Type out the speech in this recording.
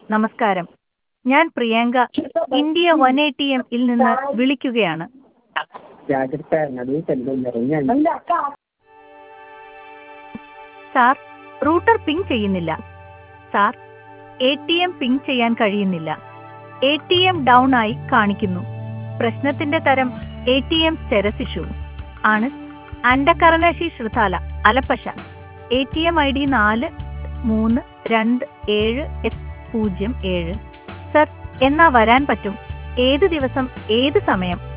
നമസ്കാരം ഞാൻ Priyanka India one A T എമ്മിൽ നിന്ന് വിളിക്കുകയാണ് జాగ్రత్త నడువు తల్లి സാർ റൂട്ടർ പിങ് ചെയ്യുന്നില്ല sir A T M ping ചെയ്യാൻ കഴിയുന്നില്ല എ ടി എം ഡൗൺ ആയി കാണിക്കുന്നു പ്രശ്നത്തിന്റെ തരം A T M status issue ആണ് അണ്ടകരണശി ശ്രുതാല അലപ്പശ A T M I D നാല് മൂന്ന് രണ്ട് ഏഴ് എസ് പൂജ്യം ഏഴ് സർ എന്നാ വരാൻ പറ്റും ഏത് ദിവസം ഏത് സമയം